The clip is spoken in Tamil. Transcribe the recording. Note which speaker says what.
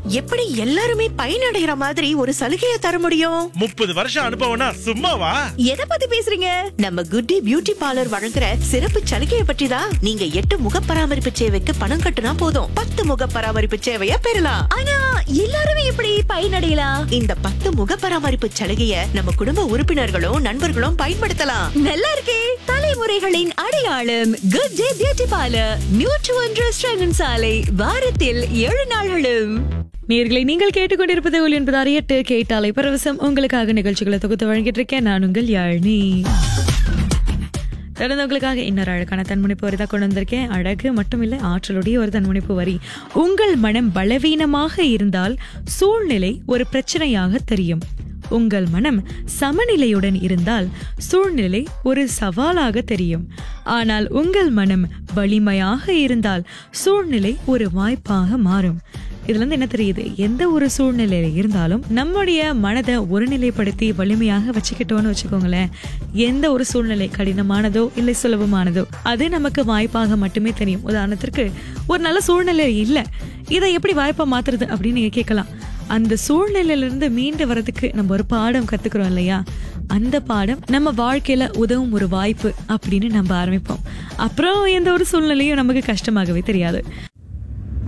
Speaker 1: எப்படி எல்லாருமே பயனடைகிற மாதிரி ஒரு சலுகையை தர முடியும்
Speaker 2: முப்பது வருஷம் அனுபவம்னா சும்மாவா
Speaker 1: எதை பத்தி பேசுறீங்க நம்ம குட்டி பியூட்டி பார்லர் வழங்குற சிறப்பு சலுகையை பற்றி தான் நீங்க எட்டு முக பராமரிப்பு சேவைக்கு பணம் கட்டுனா போதும் பத்து முக பராமரிப்பு சேவைய பெறலாம்
Speaker 3: ஆனா எல்லாருமே எப்படி பயனடையலாம்
Speaker 1: இந்த பத்து முக பராமரிப்பு சலுகைய நம்ம குடும்ப உறுப்பினர்களும் நண்பர்களும் பயன்படுத்தலாம்
Speaker 3: நல்லா இருக்கே தலைமுறைகளின் அடையாளம் குட் டே பியூட்டி பார்லர் நியூட்ரு ஒன்று ஸ்ரங்கன் சாலை வாரத்தில் ஏழு நாள்களும்
Speaker 4: நேர்களை நீங்கள் கேட்டுக்கொண்டிருப்பது ஒலி என்பது அறியட்டு கேட்டாலை பரவசம் உங்களுக்காக நிகழ்ச்சிகளை தொகுத்து வழங்கிட்டு இருக்கேன் நான் உங்கள் யாழ்னி தொடர்ந்து உங்களுக்காக இன்னொரு அழகான தன்முனைப்பு வரி தான் கொண்டு வந்திருக்கேன் அழகு மட்டும் இல்லை ஆற்றலுடைய ஒரு தன்முனைப்பு வரி உங்கள் மனம் பலவீனமாக இருந்தால் சூழ்நிலை ஒரு பிரச்சனையாக தெரியும் உங்கள் மனம் சமநிலையுடன் இருந்தால் சூழ்நிலை ஒரு சவாலாக தெரியும் ஆனால் உங்கள் மனம் வலிமையாக இருந்தால் சூழ்நிலை ஒரு வாய்ப்பாக மாறும் இதுல இருந்து என்ன தெரியுது எந்த ஒரு சூழ்நிலையில இருந்தாலும் நம்முடைய மனதை ஒருநிலைப்படுத்தி வலிமையாக வச்சுக்கிட்டோம்னு வச்சுக்கோங்களேன் எந்த ஒரு சூழ்நிலை கடினமானதோ இல்லை சுலபமானதோ அது நமக்கு வாய்ப்பாக மட்டுமே தெரியும் உதாரணத்திற்கு ஒரு நல்ல சூழ்நிலை இல்லை இதை எப்படி வாய்ப்பா மாத்துறது அப்படின்னு நீங்க கேட்கலாம் அந்த சூழ்நிலையில இருந்து மீண்டு வரதுக்கு நம்ம ஒரு பாடம் கத்துக்கிறோம் இல்லையா அந்த பாடம் நம்ம வாழ்க்கையில உதவும் ஒரு வாய்ப்பு அப்படின்னு நம்ம ஆரம்பிப்போம் அப்புறம் எந்த ஒரு சூழ்நிலையும் நமக்கு கஷ்டமாகவே தெரியாது